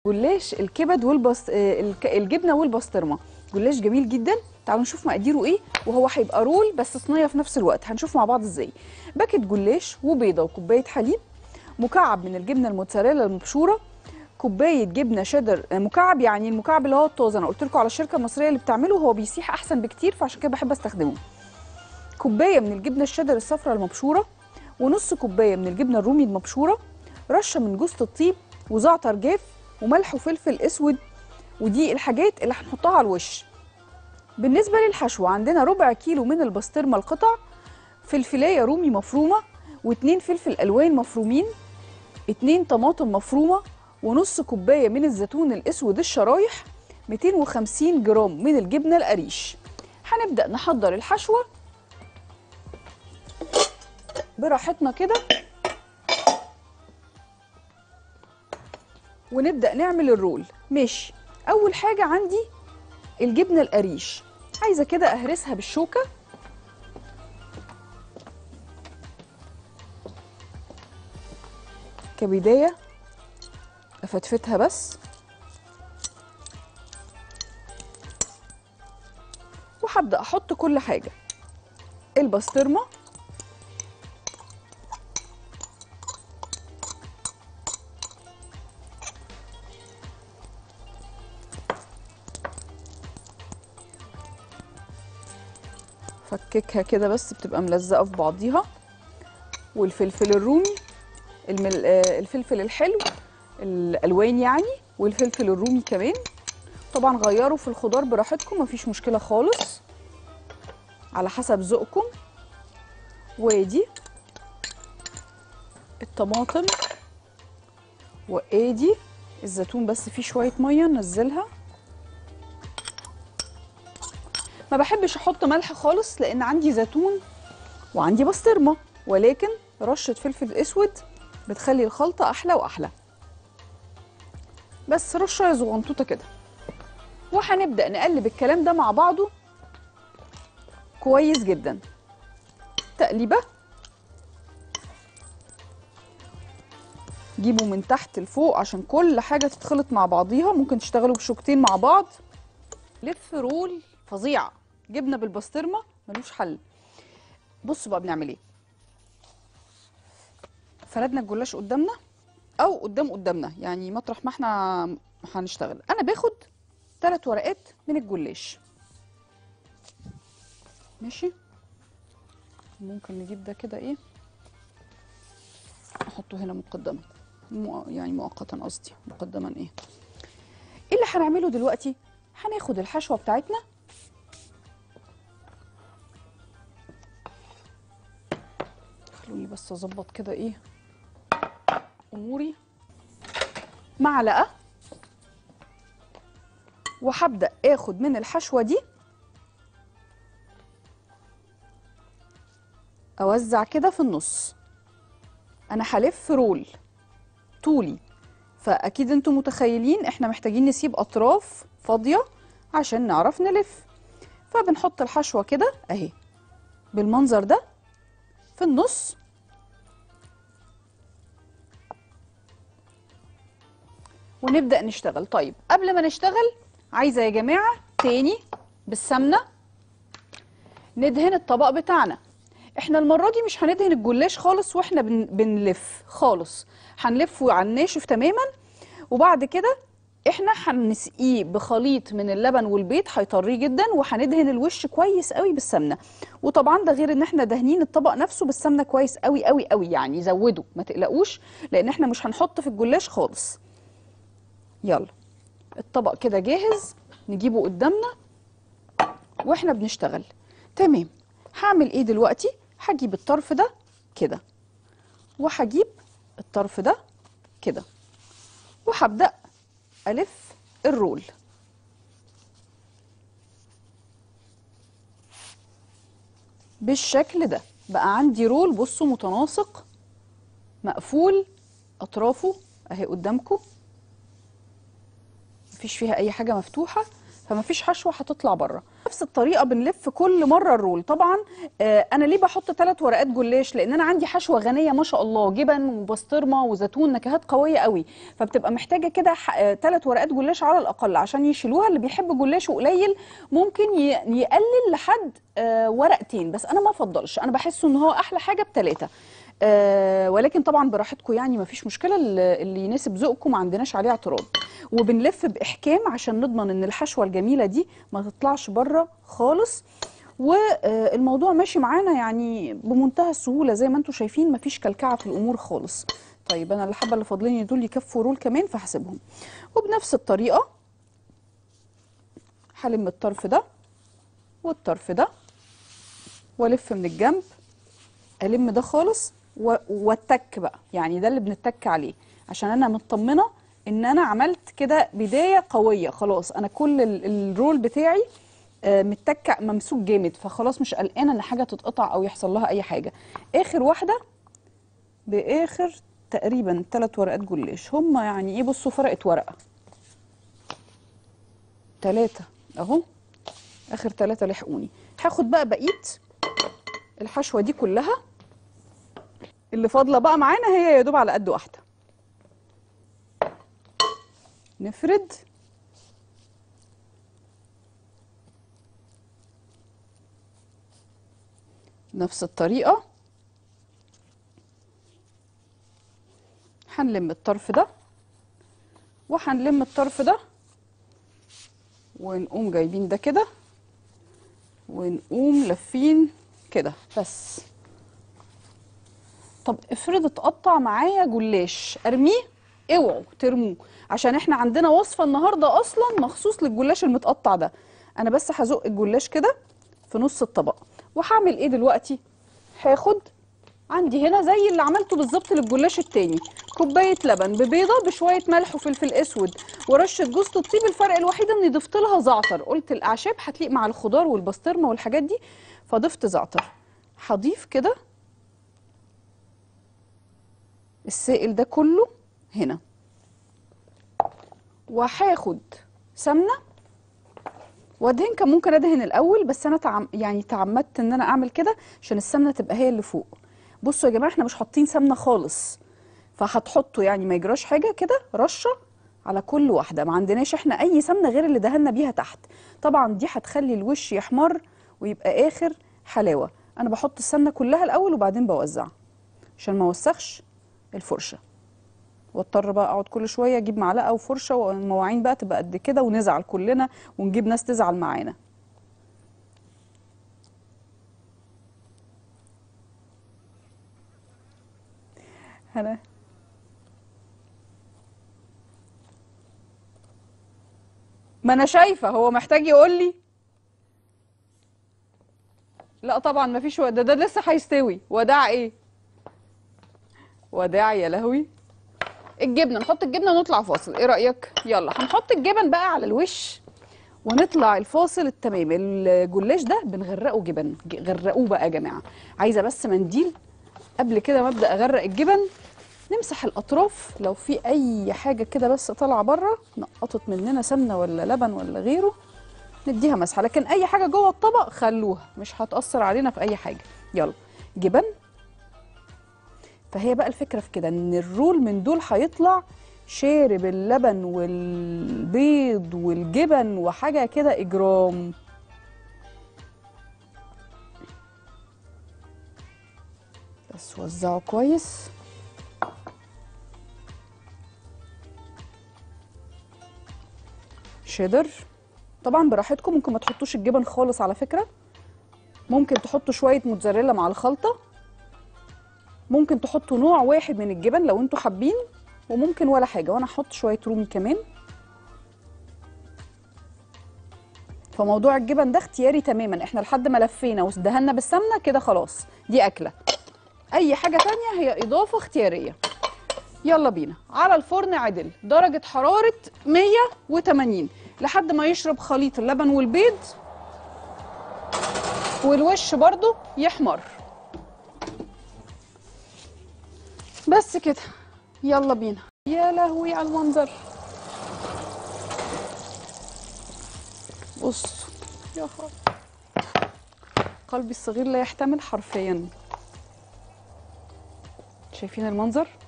جلاش الكبد والبس آه، الك- الجبنه والبسطرمه جلاش جميل جدا تعالوا نشوف مقاديره ايه وهو هيبقى رول بس صينيه في نفس الوقت هنشوف مع بعض ازاي باكت جلاش وبيضه وكوبايه حليب مكعب من الجبنه الموتزاريلا المبشوره كوبايه جبنه شيدر آه، مكعب يعني المكعب اللي هو الطازه انا قلت لكم على الشركه المصريه اللي بتعمله هو بيسيح احسن بكتير فعشان كده بحب استخدمه كوبايه من الجبنه الشيدر الصفراء المبشوره ونص كوبايه من الجبنه الرومي المبشوره رشه من جوز الطيب وزعتر جاف وملح وفلفل اسود ودي الحاجات اللي هنحطها على الوش بالنسبه للحشو عندنا ربع كيلو من البسطرمه القطع فلفلايه رومي مفرومه واتنين فلفل الوان مفرومين اتنين طماطم مفرومه ونص كوبايه من الزيتون الاسود الشرايح 250 جرام من الجبنه القريش هنبدا نحضر الحشوه براحتنا كده ونبدا نعمل الرول ماشي اول حاجه عندي الجبنه القريش عايزه كده اهرسها بالشوكه كبدايه افتفتها بس وهبدا احط كل حاجه البسطرمه فككها كده بس بتبقى ملزقه في بعضيها والفلفل الرومي المل... آه، الفلفل الحلو الالوان يعني والفلفل الرومي كمان طبعا غيروا في الخضار براحتكم مفيش مشكله خالص على حسب ذوقكم وادي الطماطم وادي الزيتون بس فيه شويه ميه ننزلها ما بحبش احط ملح خالص لان عندي زيتون وعندي بسطرمه ولكن رشه فلفل اسود بتخلي الخلطه احلى واحلى بس رشه صغنطوطه كده وهنبدا نقلب الكلام ده مع بعضه كويس جدا تقليبه جيبوا من تحت لفوق عشان كل حاجه تتخلط مع بعضيها ممكن تشتغلوا بشوكتين مع بعض لف رول فظيع جبنه بالبسطرمه ملوش حل بصوا بقى بنعمل ايه فردنا الجلاش قدامنا او قدام قدامنا يعني مطرح ما احنا هنشتغل انا باخد ثلاث ورقات من الجلاش ماشي ممكن نجيب ده كده ايه احطه هنا مقدما مؤ- يعني مؤقتا قصدي مقدما ايه ايه اللي هنعمله دلوقتي هناخد الحشوه بتاعتنا خلوني بس اظبط كده ايه اموري معلقه وهبدا اخد من الحشوه دي اوزع كده في النص انا هلف رول طولي فاكيد انتم متخيلين احنا محتاجين نسيب اطراف فاضيه عشان نعرف نلف فبنحط الحشوه كده اهي بالمنظر ده في النص ونبدا نشتغل طيب قبل ما نشتغل عايزه يا جماعه تاني بالسمنه ندهن الطبق بتاعنا احنا المره دي مش هندهن الجلاش خالص واحنا بن بنلف خالص هنلفه على الناشف تماما وبعد كده احنا هنسقيه بخليط من اللبن والبيض هيطريه جدا وهندهن الوش كويس قوي بالسمنه وطبعا ده غير ان احنا دهنين الطبق نفسه بالسمنه كويس قوي قوي قوي يعني زودوا ما تقلقوش لان احنا مش هنحط في الجلاش خالص يلا الطبق كده جاهز نجيبه قدامنا واحنا بنشتغل تمام هعمل ايه دلوقتي هجيب الطرف ده كده وهجيب الطرف ده كده وهبدأ ألف الرول بالشكل ده بقى عندي رول بصوا متناسق مقفول أطرافه أهي قدامكم مفيش فيها أي حاجة مفتوحة فمفيش حشوة هتطلع بره وبنفس الطريقه بنلف كل مره الرول طبعا آه انا ليه بحط ثلاث ورقات جلاش لان انا عندي حشوه غنيه ما شاء الله جبن وبسطرمه وزيتون نكهات قويه قوي فبتبقى محتاجه كده ثلاث ورقات جلاش على الاقل عشان يشيلوها اللي بيحب جلاش قليل ممكن ي- يقلل لحد آه ورقتين بس انا ما افضلش انا بحس ان هو احلى حاجه بثلاثه آه ولكن طبعا براحتكم يعني ما فيش مشكله اللي اللي يناسب ذوقكم ما عندناش عليه اعتراض وبنلف باحكام عشان نضمن ان الحشوه الجميله دي ما تطلعش بره خالص والموضوع ماشي معانا يعني بمنتهى السهوله زي ما انتم شايفين ما فيش كلكعه في الامور خالص طيب انا الحبه اللي فاضلين دول يكفوا رول كمان فهسيبهم وبنفس الطريقه هلم الطرف ده والطرف ده والف من الجنب الم ده خالص و- واتك بقى يعني ده اللي بنتك عليه عشان انا مطمنه ان انا عملت كده بدايه قويه خلاص انا كل ال- الرول بتاعي آه، متك ممسوك جامد فخلاص مش قلقانه ان حاجه تتقطع او يحصل لها اي حاجه اخر واحده باخر تقريبا ثلاث ورقات جلاش هم يعني ايه بصوا فرقت ورقه ثلاثه اهو اخر ثلاثه لحقوني هاخد بقى بقيه الحشوه دي كلها اللي فاضله بقى معانا هي يا دوب على قد واحده نفرد نفس الطريقه هنلم الطرف ده وهنلم الطرف ده ونقوم جايبين ده كده ونقوم لافين كده بس طب افرض اتقطع معايا جلاش ارميه اوعوا ترموه عشان احنا عندنا وصفه النهارده اصلا مخصوص للجلاش المتقطع ده انا بس هزق الجلاش كده في نص الطبق وهعمل ايه دلوقتي هاخد عندي هنا زي اللي عملته بالظبط للجلاش التاني كوبايه لبن ببيضه بشويه ملح وفلفل اسود ورشه جوز الطيب الفرق الوحيد اني ضفت لها زعتر قلت الاعشاب هتليق مع الخضار والبسطرمه والحاجات دي فضفت زعتر هضيف كده السائل ده كله هنا وهاخد سمنه وادهن كان ممكن ادهن الاول بس انا تعم يعني تعمدت ان انا اعمل كده عشان السمنه تبقى هي اللي فوق بصوا يا جماعه احنا مش حاطين سمنه خالص فهتحطوا يعني ما يجراش حاجه كده رشه على كل واحده ما عندناش احنا اي سمنه غير اللي دهنا بيها تحت طبعا دي هتخلي الوش يحمر ويبقى اخر حلاوه انا بحط السمنه كلها الاول وبعدين بوزع عشان ما اوسخش الفرشه واضطر بقى اقعد كل شويه اجيب معلقه وفرشه والمواعين بقى تبقى قد كده ونزعل كلنا ونجيب ناس تزعل معانا انا ما انا شايفه هو محتاج يقول لي لا طبعا ما فيش ده ده لسه هيستوي وداع ايه وداع يا لهوي الجبنه نحط الجبنه ونطلع فاصل ايه رايك يلا هنحط الجبن بقى على الوش ونطلع الفاصل التمام الجلاش ده بنغرقه جبن ج- غرقوه بقى يا جماعه عايزه بس منديل قبل كده ما ابدا اغرق الجبن نمسح الاطراف لو في اي حاجه كده بس طالعه بره نقطت مننا سمنه ولا لبن ولا غيره نديها مسحه لكن اي حاجه جوه الطبق خلوها مش هتاثر علينا في اي حاجه يلا جبن فهي بقى الفكره في كده ان الرول من دول هيطلع شارب اللبن والبيض والجبن وحاجه كده اجرام بس وزعه كويس شيدر طبعا براحتكم ممكن ما تحطوش الجبن خالص على فكره ممكن تحطوا شويه موتزاريلا مع الخلطه ممكن تحطوا نوع واحد من الجبن لو انتوا حابين وممكن ولا حاجه وانا هحط شويه رومي كمان فموضوع الجبن ده اختياري تماما احنا لحد ما لفينا ودهنا بالسمنه كده خلاص دي اكله اي حاجه تانية هي اضافه اختياريه يلا بينا على الفرن عدل درجه حراره 180 لحد ما يشرب خليط اللبن والبيض والوش برضو يحمر بس كده يلا بينا يا لهوي على المنظر بص يا خبر قلبي الصغير لا يحتمل حرفيا شايفين المنظر